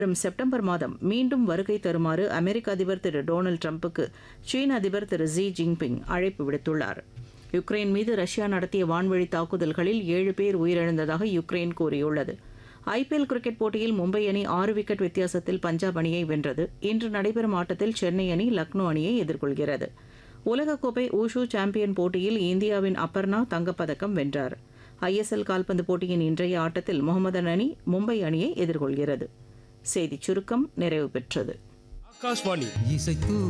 வரும் செப்டம்பர் மாதம் மீண்டும் வருகை தருமாறு அமெரிக்க அதிபர் திரு டொனால்டு ட்ரம்புக்கு சீன அதிபர் திரு ஜி ஜின்பிங் அழைப்பு விடுத்துள்ளார் யுக்ரைன் மீது ரஷ்யா நடத்திய வான்வழி தாக்குதல்களில் ஏழு பேர் உயிரிழந்ததாக யுக்ரைன் கூறியுள்ளது ஐபிஎல் கிரிக்கெட் போட்டியில் மும்பை அணி ஆறு விக்கெட் வித்தியாசத்தில் பஞ்சாப் அணியை வென்றது இன்று நடைபெறும் ஆட்டத்தில் சென்னை அணி லக்னோ அணியை எதிர்கொள்கிறது உலகக்கோப்பை ஊஷு சாம்பியன் போட்டியில் இந்தியாவின் அப்பர்ணா தங்கப்பதக்கம் வென்றார் ஐஎஸ்எல் கால்பந்து போட்டியின் இன்றைய ஆட்டத்தில் முகமதன் அணி மும்பை அணியை எதிர்கொள்கிறது செய்திச் சுருக்கம் நிறைவு பெற்றது ஆகாஷ்வாணி இசைத்து